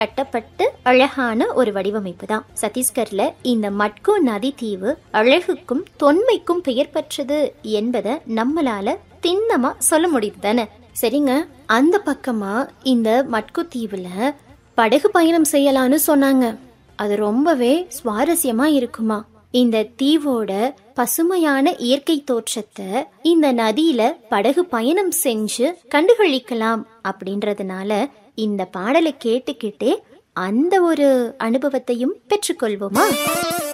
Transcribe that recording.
கட்டப்பட்டு அழகான ஒரு வடிவமைப்பு தான் சத்தீஸ்கர்ல இந்த மட்கோ நதி தீவு அழகுக்கும் தொன்மைக்கும் பெயர் பெற்றது என்பதை நம்மளால திண்ணமா சொல்ல முடியுது தானே சரிங்க அந்த பக்கமா இந்த மட்கு தீவுல படகு பயணம் செய்யலாம்னு சொன்னாங்க அது ரொம்பவே சுவாரஸ்யமா இருக்குமா இந்த தீவோட பசுமையான இயற்கை தோற்றத்தை இந்த நதியில படகு பயணம் செஞ்சு கண்டுகளிக்கலாம் அப்படின்றதுனால இந்த பாடலை கேட்டுக்கிட்டே அந்த ஒரு அனுபவத்தையும் பெற்றுக்கொள்வோமா